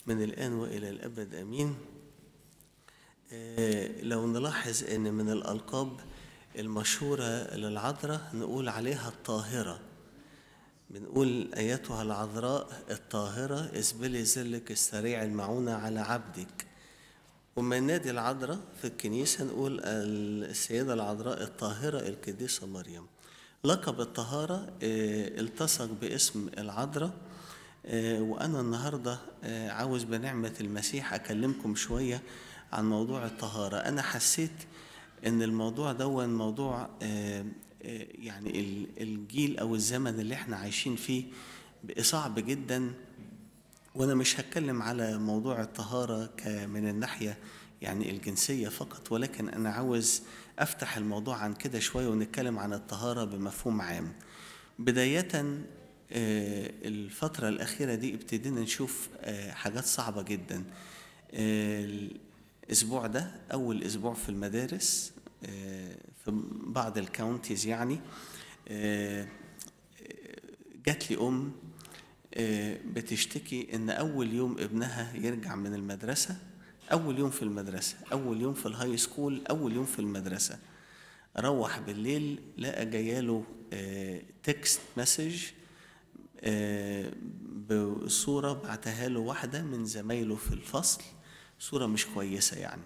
من الآن وإلى الأبد آمين آه، لو نلاحظ أن من الألقاب المشهورة للعذراء نقول عليها الطاهرة بنقول أيتها العذراء الطاهرة اسبلي ذلك السريع المعونة على عبدك وما نادي العذراء في الكنيسة نقول السيدة العذراء الطاهرة القديسة مريم لقب الطهارة آه، التصق باسم العذراء آه، وأنا النهاردة آه، عاوز بنعمة المسيح أكلمكم شوية عن موضوع الطهارة أنا حسيت إن الموضوع ده موضوع آه، آه، يعني ال- الجيل أو الزمن اللي احنا عايشين فيه بقى صعب جدا وانا مش هتكلم على موضوع الطهارة ك- من الناحية يعني الجنسية فقط ولكن انا عاوز افتح الموضوع عن كده شوية ونتكلم عن الطهارة بمفهوم عام بداية آه، الفترة الأخيرة دي ابتدينا نشوف آه، حاجات صعبة جدا آه، الأسبوع ده أول أسبوع في المدارس آه، في بعض الكاونتيز يعني آه، جات لي أم آه، بتشتكي إن أول يوم ابنها يرجع من المدرسة أول يوم في المدرسة أول يوم في الهاي سكول أول يوم في المدرسة روح بالليل لقى جاياله تكست مسج بصورة بعتها له واحدة من زمايله في الفصل صورة مش كويسة يعني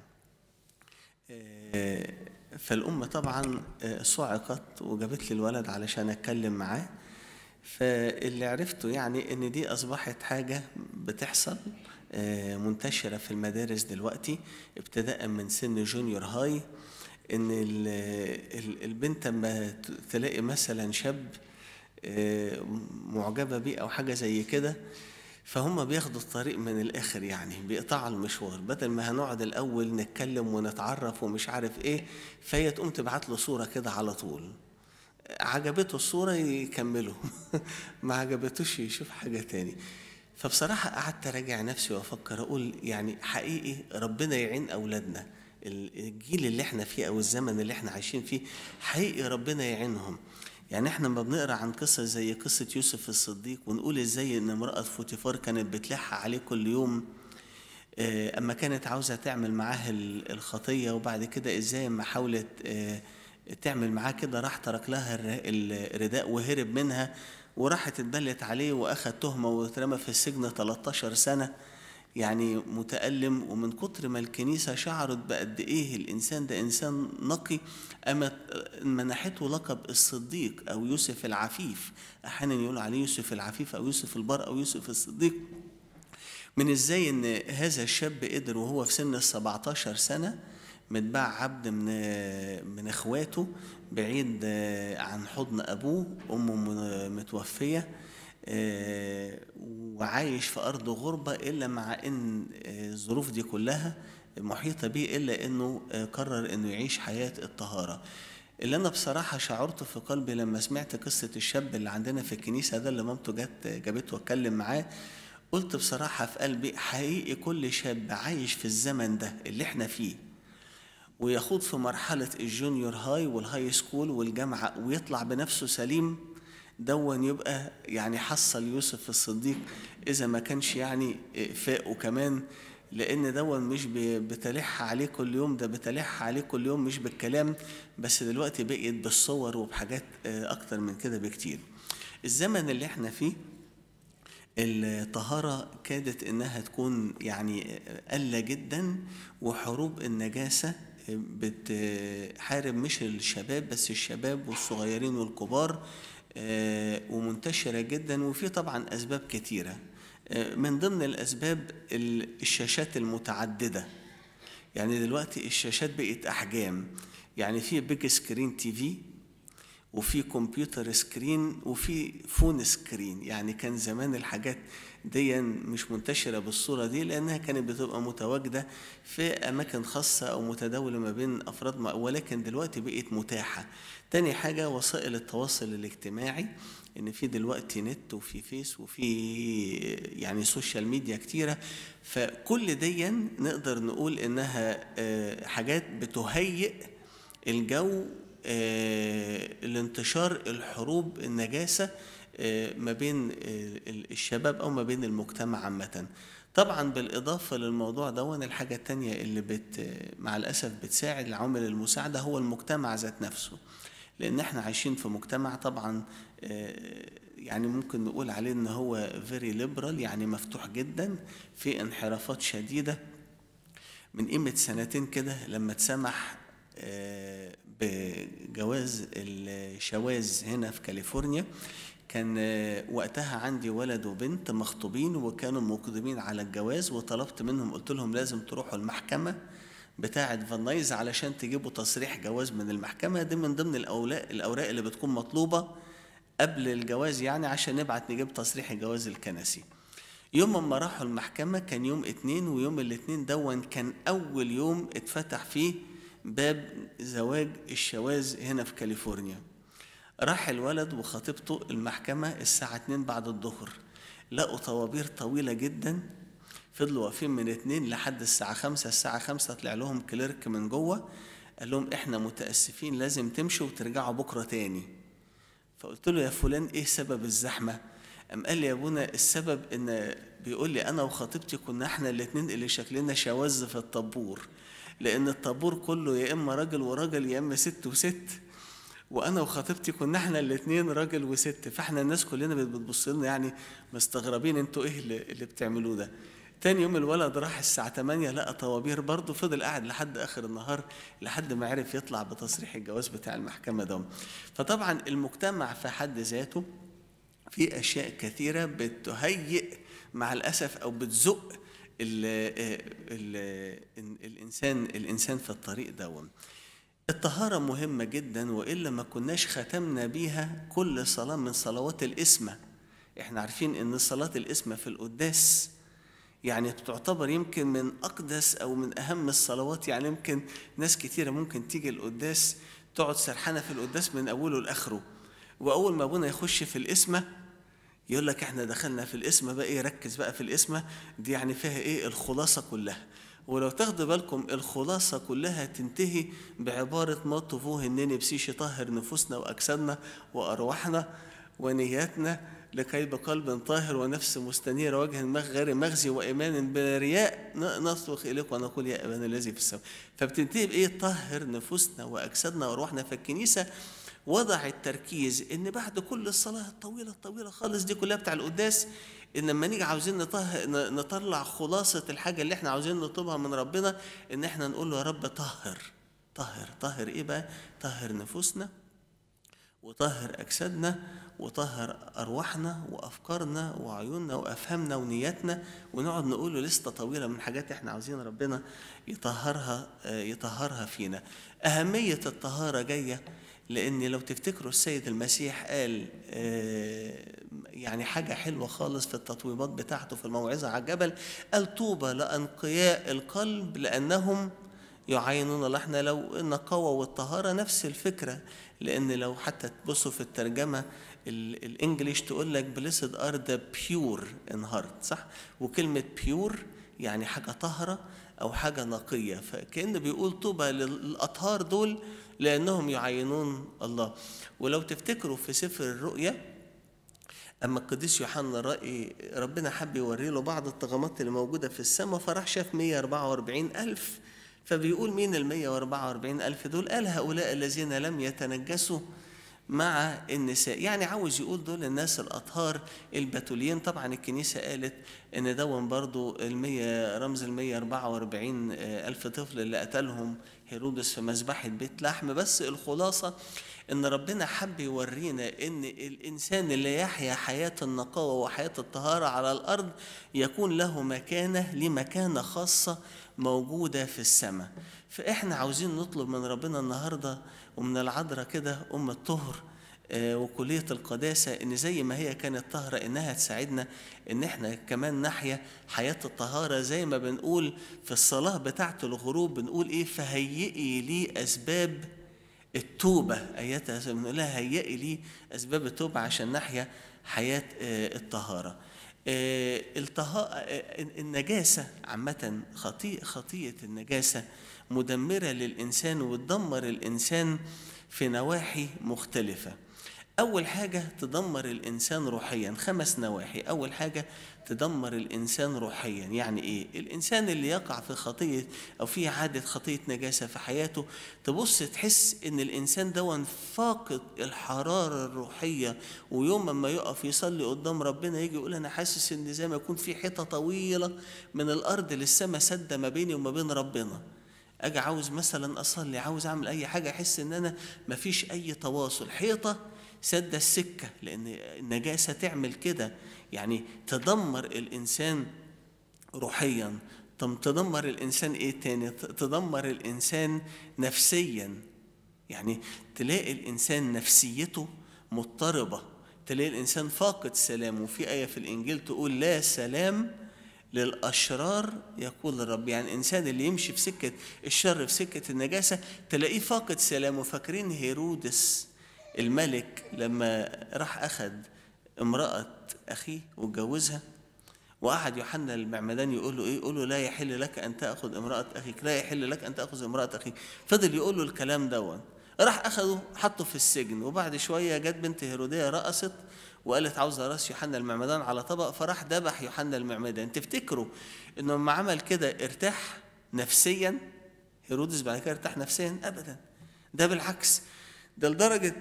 آه، فالأم طبعا آه، صعقت وجابت لي الولد علشان أتكلم معاه فاللي عرفته يعني إن دي أصبحت حاجة بتحصل آه، منتشرة في المدارس دلوقتي ابتداء من سن جونيور هاي إن ال- ال- البنت لما ت- تلاقي مثلا شاب آه، معجبة بيه أو حاجة زي كده فهم بياخدوا الطريق من الآخر يعني بيقطعوا المشوار بدل ما هنقعد الأول نتكلم ونتعرف ومش عارف إيه فهي تقوم تبعت له صورة كده على طول عجبته الصورة يكملوا ما عجبتوش يشوف حاجة تاني فبصراحة قعدت أراجع نفسي وأفكر أقول يعني حقيقي ربنا يعين أولادنا الجيل اللي احنا فيه أو الزمن اللي احنا عايشين فيه حقيقي ربنا يعينهم يعني احنا ما بنقرا عن قصة زي قصة يوسف الصديق ونقول ازاي ان امرأة فوتيفار كانت بتلح عليه كل يوم آه، اما كانت عاوزة تعمل معاه ال- الخطية وبعد كده ازاي اما حاولت آه، تعمل معاه كده راح ترك لها الر- الرداء وهرب منها وراحت اتبلت عليه واخد تهمة واترمى في السجن 13 سنة يعني متألم ومن كتر ما الكنيسة شعرت بقد إيه الإنسان ده إنسان نقي أما منحته لقب الصديق أو يوسف العفيف أحيانا يقولوا عليه يوسف العفيف أو يوسف البر أو يوسف الصديق من ازاي ان هذا الشاب قدر وهو في سن ال 17 سنه متباع عبد من من اخواته بعيد عن حضن ابوه امه م- متوفيه آه، وعايش في ارض غربه الا مع ان آه، الظروف دي كلها محيطه بيه الا انه آه، قرر انه يعيش حياه الطهاره اللي انا بصراحه شعرت في قلبي لما سمعت قصه الشاب اللي عندنا في الكنيسه ده اللي مامته جت جابته واتكلم معاه قلت بصراحه في قلبي حقيقي كل شاب عايش في الزمن ده اللي احنا فيه ويخوض في مرحلة الجونيور هاي والهاي سكول والجامعة ويطلع بنفسه سليم دون يبقى يعني حصل يوسف الصديق إذا ما كانش يعني فاقه كمان لأن دون مش ب- بتلح عليه كل يوم ده بتلح عليه كل يوم مش بالكلام بس دلوقتي بقيت بالصور وبحاجات آه، أكتر من كده بكتير الزمن اللي احنا فيه الطهارة كادت إنها تكون يعني قلة جدا وحروب النجاسة بتحارب مش الشباب بس الشباب والصغيرين والكبار آه، ومنتشرة جدا وفي طبعا أسباب كتيرة آه، من ضمن الأسباب ال- الشاشات المتعددة يعني دلوقتي الشاشات بقت أحجام يعني في بيج سكرين تي في وفي كمبيوتر سكرين وفي فون سكرين يعني كان زمان الحاجات دي مش منتشرة بالصورة دي لأنها كانت بتبقى متواجدة في أماكن خاصة أو متداولة ما بين أفراد ما ولكن دلوقتي بقت متاحة تاني حاجة وسائل التواصل الاجتماعي إن في دلوقتي نت وفي فيس وفي يعني سوشيال ميديا كتيرة فكل دي نقدر نقول إنها آه، حاجات بتهيئ الجو آه، الانتشار الحروب النجاسة آه، ما بين آه، الشباب أو ما بين المجتمع عامة طبعا بالإضافة للموضوع ده الحاجة التانية اللي بت مع الأسف بتساعد العوامل المساعدة هو المجتمع ذات نفسه لأن احنا عايشين في مجتمع طبعا آه، يعني ممكن نقول عليه ان هو فيري ليبرال يعني مفتوح جدا في انحرافات شديدة من قيمة سنتين كده لما اتسمح آه، بجواز الشواذ هنا في كاليفورنيا كان آه، وقتها عندي ولد وبنت مخطوبين وكانوا مقدمين على الجواز وطلبت منهم قلت لهم لازم تروحوا المحكمة بتاعة فانايز علشان تجيبوا تصريح جواز من المحكمة دي من ضمن الأوراق الأوراق اللي بتكون مطلوبة قبل الجواز يعني عشان نبعت نجيب تصريح الجواز الكنسي يوم ما راحوا المحكمة كان يوم اتنين ويوم الاتنين دون كان أول يوم اتفتح فيه باب زواج الشواذ هنا في كاليفورنيا راح الولد وخطيبته المحكمة الساعة اتنين بعد الظهر لقوا طوابير طويلة جدا فضلوا واقفين من اتنين لحد الساعة خمسة الساعة خمسة طلع لهم كليرك من جوه قال لهم احنا متأسفين لازم تمشوا وترجعوا بكرة تاني فقلت له يا فلان ايه سبب الزحمة قام قال لي يا ابونا السبب ان بيقول لي انا وخطيبتي كنا احنا الاتنين اللي شكلنا شواذ في الطابور لان الطابور كله يا اما راجل وراجل يا اما ست وست وانا وخطيبتي كنا احنا الاثنين راجل وست فاحنا الناس كلنا بتبص لنا يعني مستغربين انتوا ايه اللي, اللي بتعملوه ده تاني يوم الولد راح الساعة 8 لقى طوابير برضه فضل قاعد لحد آخر النهار لحد ما عرف يطلع بتصريح الجواز بتاع المحكمة ده فطبعا المجتمع في حد ذاته في أشياء كثيرة بتهيئ مع الأسف أو بتزق ال ال الإنسان الإنسان في الطريق ده الطهارة مهمة جدا وإلا ما كناش ختمنا بيها كل صلاة من صلوات الإسمة احنا عارفين ان صلاة الإسمة في القداس يعني تعتبر يمكن من أقدس أو من أهم الصلوات يعني يمكن ناس كتيرة ممكن تيجي القداس تقعد سرحانة في القداس من أوله لآخره وأول ما أبونا يخش في الإسمة يقول لك احنا دخلنا في الإسمة بقى ايه ركز بقى في الإسمة دي يعني فيها ايه الخلاصة كلها ولو تاخدوا بالكم الخلاصة كلها تنتهي بعبارة ما طفوه إنني بسيش يطهر نفوسنا وأجسادنا وأرواحنا ونياتنا لكي بقلب طاهر ونفس مستنيرة وجه غير مغزي وإيمان بلا رياء نصرخ إليك ونقول يا أبانا الذي في السماء فبتنتهي بإيه طهر نفوسنا وأجسادنا وأرواحنا فالكنيسة وضع التركيز ان بعد كل الصلاه الطويله الطويله خالص دي كلها بتاع القداس ان لما نيجي عاوزين نطه... نطلع خلاصه الحاجه اللي احنا عاوزين نطلبها من ربنا ان احنا نقول له يا رب طهر طهر طهر ايه بقى طهر نفوسنا وطهر اجسادنا وطهر ارواحنا وافكارنا وعيوننا وافهامنا ونياتنا ونقعد نقول له لسته طويله من حاجات احنا عاوزين ربنا يطهرها يطهرها فينا اهميه الطهاره جايه لان لو تفتكروا السيد المسيح قال يعني حاجه حلوه خالص في التطويبات بتاعته في الموعظه على الجبل قال طوبى لانقياء القلب لانهم يعينون الله احنا لو النقاوة والطهارة نفس الفكرة لأن لو حتى تبصوا في الترجمة الانجليش تقول لك blessed are the pure in heart صح وكلمة pure يعني حاجة طهرة أو حاجة نقية فكأنه بيقول طوبى للأطهار دول لأنهم يعينون الله ولو تفتكروا في سفر الرؤيا أما القديس يوحنا الرأي ربنا حب يوري له بعض الطغمات اللي موجودة في السماء فراح شاف 144 ألف فبيقول مين ال 144 ألف دول قال هؤلاء الذين لم يتنجسوا مع النساء يعني عاوز يقول دول الناس الأطهار البتوليين طبعا الكنيسة قالت إن دون برضو المية رمز المية أربعة وأربعين ألف طفل اللي قتلهم هيرودس في مذبحة بيت لحم بس الخلاصة إن ربنا حب يورينا إن الإنسان اللي يحيا حياة النقاوة وحياة الطهارة على الأرض يكون له مكانة لمكانة خاصة موجودة في السماء فإحنا عاوزين نطلب من ربنا النهاردة ومن العذراء كده أم الطهر وكلية القداسة إن زي ما هي كانت طاهرة إنها تساعدنا إن إحنا كمان نحيا حياة الطهارة زي ما بنقول في الصلاة بتاعة الغروب بنقول إيه فهيئي لي أسباب التوبة آياتها بنقول لها هيئي لي أسباب التوبة عشان نحيا حياة الطهارة النجاسة عامة خطيئة خطيئة النجاسة مدمرة للإنسان وتدمر الإنسان في نواحي مختلفة أول حاجة تدمر الإنسان روحيا خمس نواحي أول حاجة تدمر الإنسان روحيا يعني إيه؟ الإنسان اللي يقع في خطية أو في عادة خطية نجاسة في حياته تبص تحس إن الإنسان دون فاقد الحرارة الروحية ويوم ما يقف يصلي قدام ربنا يجي يقول أنا حاسس إن زي ما يكون في حيطة طويلة من الأرض للسماء سدة ما بيني وما بين ربنا اجي عاوز مثلا اصلي عاوز اعمل اي حاجه احس ان انا مفيش اي تواصل حيطه سد السكه لان النجاسه تعمل كده يعني تدمر الانسان روحيا طب تدمر الانسان ايه تاني تدمر الانسان نفسيا يعني تلاقي الانسان نفسيته مضطربه تلاقي الانسان فاقد سلام وفي ايه في الانجيل تقول لا سلام للأشرار يقول الرب يعني الإنسان اللي يمشي في سكة الشر في سكة النجاسة تلاقيه فاقد سلامه فاكرين هيرودس الملك لما راح أخذ امرأة أخيه واتجوزها وقعد يوحنا المعمدان يقول له ايه يقول له لا يحل لك ان تاخذ امراه اخيك لا يحل لك ان تاخذ امراه اخيك فضل يقول له الكلام دون راح اخذه حطه في السجن وبعد شويه جت بنت هيروديه رقصت وقالت عاوزه راس يوحنا المعمدان على طبق فراح ذبح يوحنا المعمدان تفتكروا انه لما عمل كده ارتاح نفسيا هيرودس بعد كده ارتاح نفسيا ابدا ده بالعكس ده لدرجه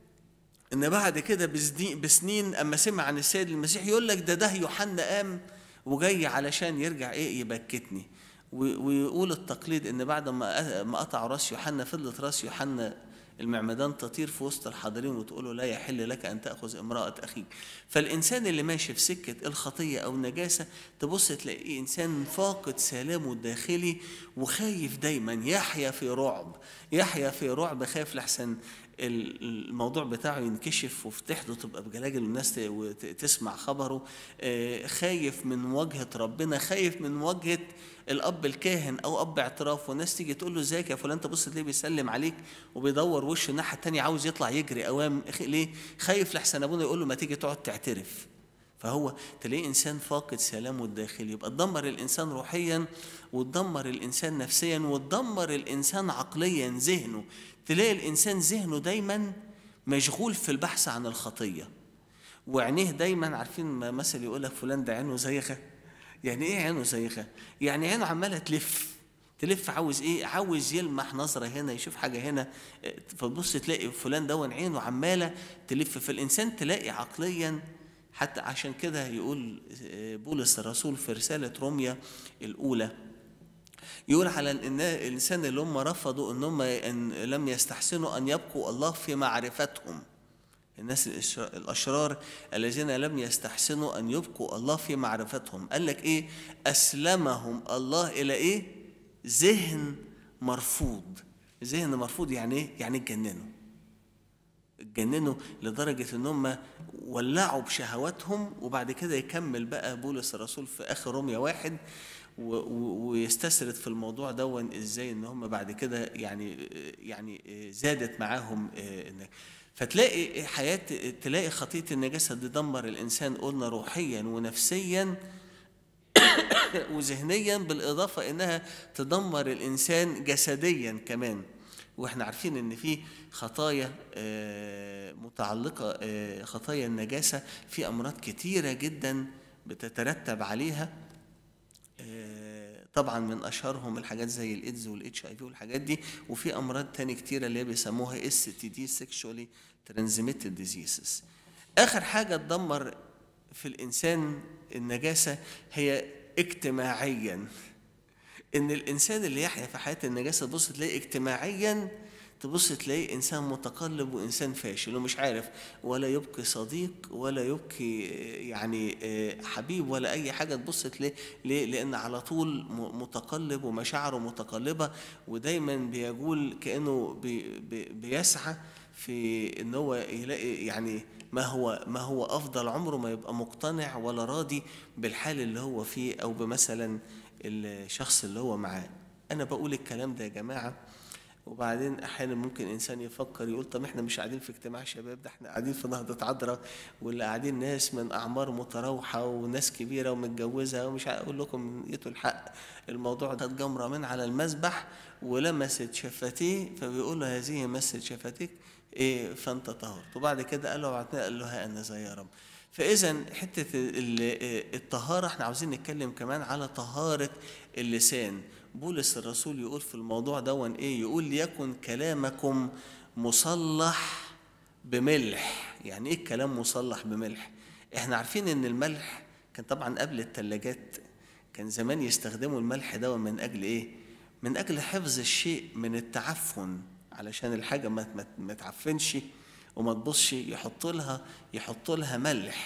ان بعد كده بسنين اما سمع عن السيد المسيح يقول لك ده ده يوحنا قام وجاي علشان يرجع ايه يبكتني ويقول التقليد ان بعد ما ما قطع راس يوحنا فضلت راس يوحنا المعمدان تطير في وسط الحاضرين وتقول له لا يحل لك ان تاخذ امراه اخيك فالانسان اللي ماشي في سكه الخطيه او النجاسه تبص تلاقيه انسان فاقد سلامه الداخلي وخايف دايما يحيا في رعب يحيا في رعب خايف لحسن الموضوع بتاعه ينكشف وفتحته تبقى بجلاجل والناس تسمع خبره خايف من مواجهة ربنا خايف من مواجهة الأب الكاهن أو أب اعتراف والناس تيجي تقول له ازيك يا فلان تبص تلاقيه بيسلم عليك وبيدور وشه الناحية التانية عاوز يطلع يجري أوام ليه؟ خايف لحسن أبونا يقول له ما تيجي تقعد تعترف فهو تلاقيه انسان فاقد سلامه الداخلي يبقى تدمر الانسان روحيا وتدمر الانسان نفسيا وتدمر الانسان عقليا ذهنه تلاقي الانسان ذهنه دايما مشغول في البحث عن الخطيه وعينيه دايما عارفين مثل يقول لك فلان ده عينه زيخه يعني ايه عينه زيخه يعني عينه عماله تلف تلف عاوز ايه عاوز يلمح نظره هنا يشوف حاجه هنا فتبص تلاقي فلان دون عينه عماله تلف فالانسان تلاقي عقليا حتى عشان كده يقول بولس الرسول في رسالة روميا الأولى يقول على الإنسان اللي هم رفضوا إن هم إن لم يستحسنوا أن يبقوا الله في معرفتهم الناس الأشرار الذين لم يستحسنوا أن يبقوا الله في معرفتهم قال لك إيه أسلمهم الله إلى إيه ذهن مرفوض ذهن مرفوض يعني إيه يعني اتجننوا اتجننوا لدرجة ان هم ولعوا بشهواتهم وبعد كده يكمل بقى بولس الرسول في اخر روميا واحد ويستسرد في الموضوع دون ازاي ان هم بعد كده يعني يعني زادت معاهم فتلاقي حياة تلاقي خطية النجاسة دي دمر الإنسان قلنا روحيا ونفسيا وذهنيا بالإضافة إنها تدمر الإنسان جسديا كمان واحنا عارفين ان في خطايا متعلقه خطايا النجاسه في امراض كتيره جدا بتترتب عليها طبعا من اشهرهم الحاجات زي الايدز والاتش اي في والحاجات دي وفي امراض تاني كتيره اللي بيسموها اس تي دي سيكشوالي ترانزميتد ديزيزز اخر حاجه تدمر في الانسان النجاسه هي اجتماعيا ان الانسان اللي يحيا في حياه النجاسه تبص تلاقي اجتماعيا تبص تلاقي انسان متقلب وانسان فاشل ومش عارف ولا يبقي صديق ولا يبقي يعني حبيب ولا اي حاجه تبص تلاقي ليه لان على طول متقلب ومشاعره متقلبه ودايما بيقول كانه بي بي بيسعى في ان هو يلاقي يعني ما هو ما هو افضل عمره ما يبقى مقتنع ولا راضي بالحال اللي هو فيه او بمثلا الشخص اللي هو معاه انا بقول الكلام ده يا جماعه وبعدين احيانا ممكن انسان يفكر يقول طب احنا مش قاعدين في اجتماع شباب ده احنا قاعدين في نهضه عذراء واللي قاعدين ناس من اعمار متراوحه وناس كبيره ومتجوزه ومش اقول لكم جيتوا الحق الموضوع ده جمره من على المذبح ولمست شفتيه فبيقول له هذه مست شفتيك ايه فانت طهرت وبعد كده قال له بعدين قال له ها انا زي يا رب فاذا حته الطهاره احنا عاوزين نتكلم كمان على طهاره اللسان بولس الرسول يقول في الموضوع دون ايه يقول ليكن كلامكم مصلح بملح يعني ايه الكلام مصلح بملح احنا عارفين ان الملح كان طبعا قبل الثلاجات كان زمان يستخدموا الملح ده من اجل ايه من اجل حفظ الشيء من التعفن علشان الحاجه ما ما تعفنش وما تبصش يحط لها يحط لها ملح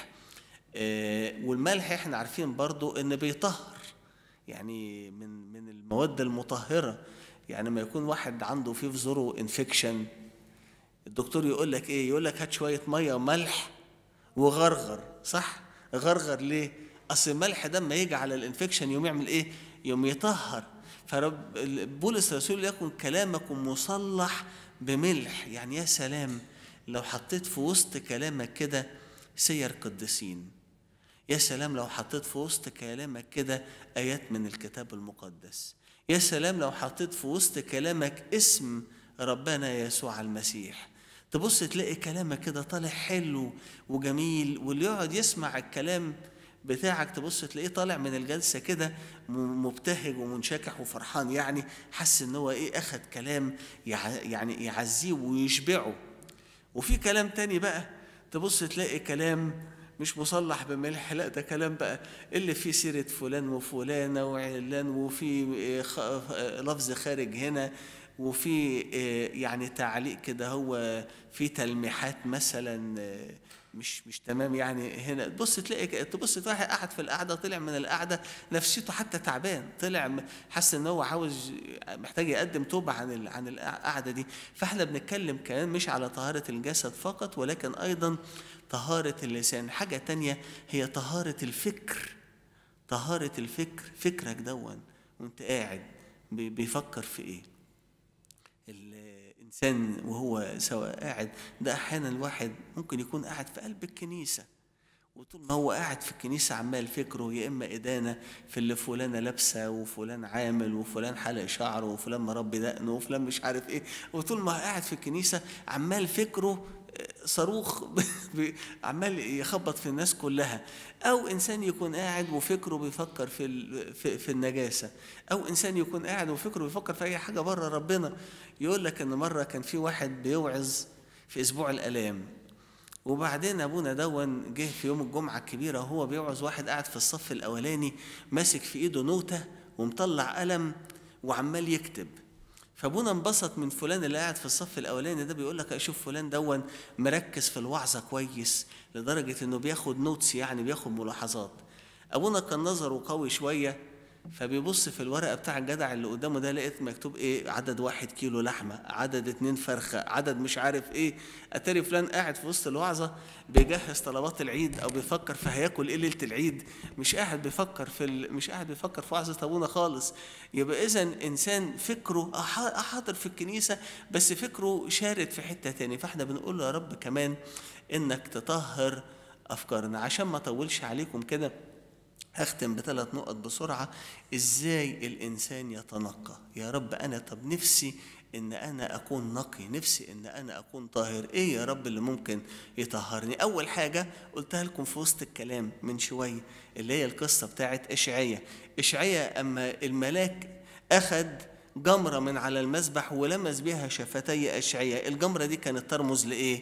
آه والملح احنا عارفين برضو ان بيطهر يعني من من المواد المطهره يعني ما يكون واحد عنده في في زوره انفكشن الدكتور يقول لك ايه يقول لك هات شويه ميه وملح وغرغر صح غرغر ليه اصل الملح ده لما يجي على الانفكشن يوم يعمل ايه يوم يطهر فرب بولس الرسول يكن كلامكم مصلح بملح يعني يا سلام لو حطيت في وسط كلامك كده سير قديسين يا سلام لو حطيت في وسط كلامك كده آيات من الكتاب المقدس يا سلام لو حطيت في وسط كلامك اسم ربنا يسوع المسيح تبص تلاقي كلامك كده طالع حلو وجميل واللي يقعد يسمع الكلام بتاعك تبص تلاقيه طالع من الجلسة كده مبتهج ومنشكح وفرحان يعني حس ان هو ايه اخد كلام يعني يعزيه ويشبعه وفي كلام تاني بقى تبص تلاقي كلام مش مصلح بملح لا ده كلام بقى اللي فيه سيرة فلان وفلانة وعلان وفي لفظ خارج هنا وفي يعني تعليق كده هو في تلميحات مثلا مش مش تمام يعني هنا تبص تلاقي تبص تلاقي قاعد في القعده طلع من القعده نفسيته حتى تعبان طلع حاسس ان هو عاوز محتاج يقدم توبه عن عن القعده دي فاحنا بنتكلم كمان مش على طهاره الجسد فقط ولكن ايضا طهاره اللسان حاجه تانية هي طهاره الفكر طهاره الفكر فكرك دون وانت قاعد بيفكر في ايه الانسان وهو سواء قاعد ده احيانا الواحد ممكن يكون قاعد في قلب الكنيسه وطول ما هو قاعد في الكنيسة عمال فكره يا إما إدانة في اللي فلانة لابسة وفلان عامل وفلان حلق شعره وفلان مربي دقنه وفلان مش عارف إيه وطول ما هو قاعد في الكنيسة عمال فكره صاروخ عمال يخبط في الناس كلها او انسان يكون قاعد وفكره بيفكر في في, في النجاسه او انسان يكون قاعد وفكره بيفكر في اي حاجه بره ربنا يقول لك ان مره كان في واحد بيوعظ في اسبوع الالام وبعدين ابونا دون جه في يوم الجمعه الكبيره وهو بيوعظ واحد قاعد في الصف الاولاني ماسك في ايده نوته ومطلع قلم وعمال يكتب فابونا انبسط من فلان اللي قاعد في الصف الاولاني ده بيقول لك اشوف فلان دون مركز في الوعظه كويس لدرجه انه بياخد نوتس يعني بياخد ملاحظات ابونا كان نظره قوي شويه فبيبص في الورقه بتاع الجدع اللي قدامه ده لقيت مكتوب ايه عدد واحد كيلو لحمه عدد اتنين فرخه عدد مش عارف ايه اتاري فلان قاعد في وسط الوعظه بيجهز طلبات العيد او بيفكر في هياكل ايه ليله العيد مش قاعد بيفكر في ال... مش قاعد بيفكر في وعظه ابونا خالص يبقى اذا انسان فكره حاضر في الكنيسه بس فكره شارد في حته تاني فاحنا بنقول له يا رب كمان انك تطهر افكارنا عشان ما اطولش عليكم كده هختم بثلاث نقط بسرعة ازاي الانسان يتنقى يا رب انا طب نفسي ان انا اكون نقي نفسي ان انا اكون طاهر ايه يا رب اللي ممكن يطهرني اول حاجة قلتها لكم في وسط الكلام من شوية اللي هي القصة بتاعت اشعية اشعية اما الملاك اخد جمرة من على المذبح ولمس بها شفتي اشعية الجمرة دي كانت ترمز لايه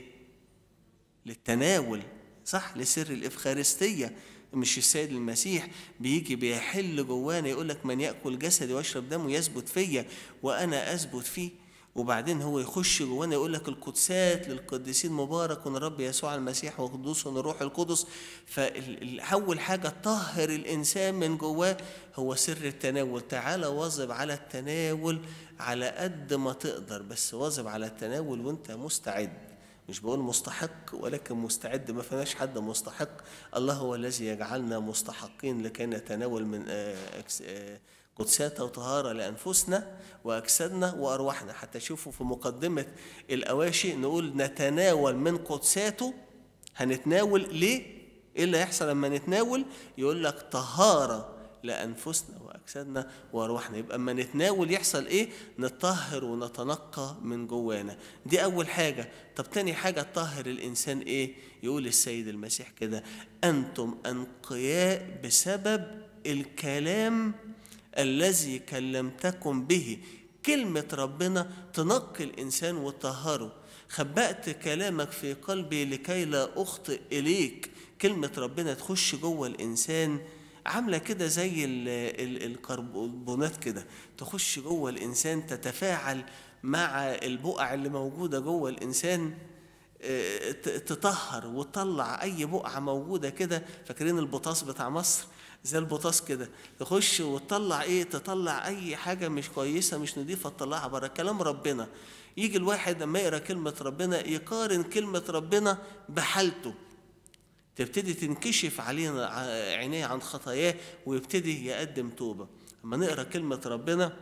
للتناول صح لسر الافخارستيه مش السيد المسيح بيجي بيحل جوانا يقول لك من ياكل جسدي ويشرب دمه يثبت فيا وانا اثبت فيه وبعدين هو يخش جوانا يقول لك القدسات للقديسين مبارك الرب يسوع المسيح وقدوس الروح القدس فاول حاجه طهر الانسان من جواه هو سر التناول تعالى واظب على التناول على قد ما تقدر بس واظب على التناول وانت مستعد مش بقول مستحق ولكن مستعد ما فيناش حد مستحق الله هو الذي يجعلنا مستحقين لكي نتناول من قدسات وطهارة لأنفسنا وأجسادنا وأرواحنا حتى شوفوا في مقدمة الأواشي نقول نتناول من قدساته هنتناول ليه؟ إيه اللي هيحصل لما نتناول؟ يقول لك طهارة لأنفسنا وأجسادنا وأرواحنا يبقى أما نتناول يحصل إيه؟ نطهر ونتنقى من جوانا دي أول حاجة طب تاني حاجة تطهر الإنسان إيه؟ يقول السيد المسيح كده أنتم أنقياء بسبب الكلام الذي كلمتكم به كلمة ربنا تنقي الإنسان وتطهره خبأت كلامك في قلبي لكي لا أخطئ إليك كلمة ربنا تخش جوه الإنسان عاملة كده زي ال- ال- الكربونات كده تخش جوه الإنسان تتفاعل مع البقع اللي موجودة جوه الإنسان آه، ت- تطهر وتطلع أي بقعة موجودة كده فاكرين البطاس بتاع مصر زي البطاس كده تخش وتطلع ايه تطلع اي حاجه مش كويسه مش نظيفه تطلعها بره كلام ربنا يجي الواحد لما يقرا كلمه ربنا يقارن كلمه ربنا بحالته تبتدي تنكشف علينا ع- عينيه عن خطاياه ويبتدي يقدم توبه لما نقرا كلمه ربنا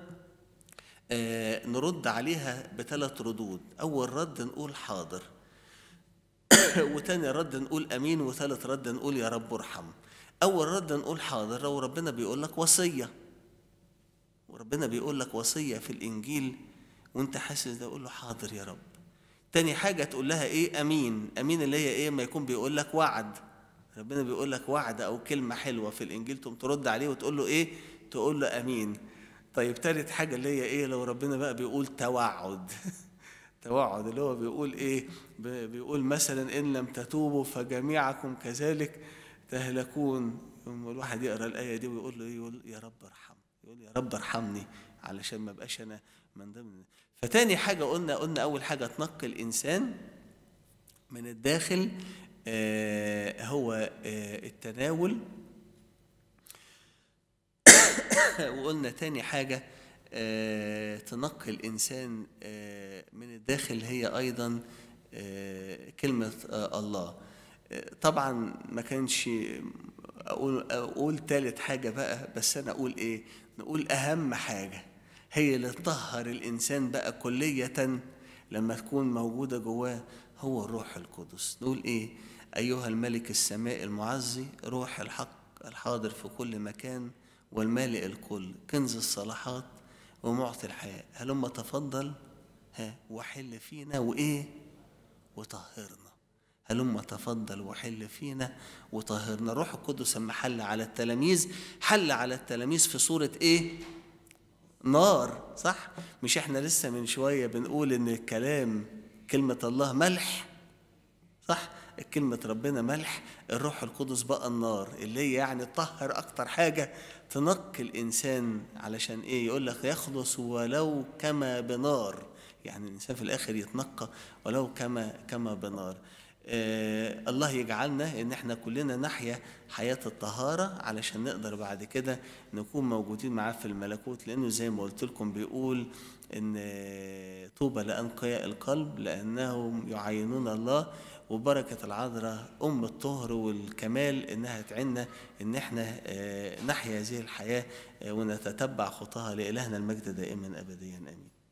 آه، نرد عليها بثلاث ردود اول رد نقول حاضر وتاني رد نقول امين وثالث رد نقول يا رب ارحم اول رد نقول حاضر لو ربنا بيقول لك وصيه وربنا بيقول لك وصيه في الانجيل وانت حاسس ده قول له حاضر يا رب تاني حاجه تقول لها ايه امين امين اللي هي ايه ما يكون بيقول لك وعد ربنا بيقول لك وعد او كلمه حلوه في الانجيل تقوم ترد عليه وتقول له ايه تقول له امين طيب تالت حاجه اللي هي ايه لو ربنا بقى بيقول توعد توعد اللي هو بيقول ايه ب- بيقول مثلا ان لم تتوبوا فجميعكم كذلك تهلكون يوم الواحد يقرا الايه دي ويقول له إيه؟ يقول يا رب ارحم يقول يا رب ارحمني علشان ما بقاش انا من ضمن فتاني حاجه قلنا قلنا اول حاجه تنقي الانسان من الداخل آه هو آه التناول وقلنا تاني حاجة آه، تنقي الإنسان آه، من الداخل هي أيضا آه، كلمة آه، الله آه، طبعا ما كانش أقول أقول تالت حاجة بقى بس أنا أقول إيه نقول أهم حاجة هي اللي تطهر الإنسان بقى كلية لما تكون موجودة جواه هو الروح القدس نقول إيه أيها الملك السماء المعزي روح الحق الحاضر في كل مكان والمالئ الكل كنز الصلاحات ومعطي الحياة هلما تفضل ها وحل فينا وإيه وطهرنا هلما تفضل وحل فينا وطهرنا الروح القدس لما حل على التلاميذ حل على التلاميذ في صورة إيه نار صح مش احنا لسه من شوية بنقول ان الكلام كلمة الله ملح صح كلمة ربنا ملح الروح القدس بقى النار اللي هي يعني تطهر أكتر حاجة تنقي الإنسان علشان إيه يقول لك يخلص ولو كما بنار يعني الإنسان في الآخر يتنقى ولو كما كما بنار آه الله يجعلنا إن إحنا كلنا نحيا حياة الطهارة علشان نقدر بعد كده نكون موجودين معاه في الملكوت لأنه زي ما قلت لكم بيقول إن آه، طوبى لأنقياء القلب لأنهم يعينون الله وبركة العذراء أم الطهر والكمال إنها تعنا إن إحنا آه، نحيا هذه الحياة آه، ونتتبع خطاها لإلهنا المجد دائما أبديا آمين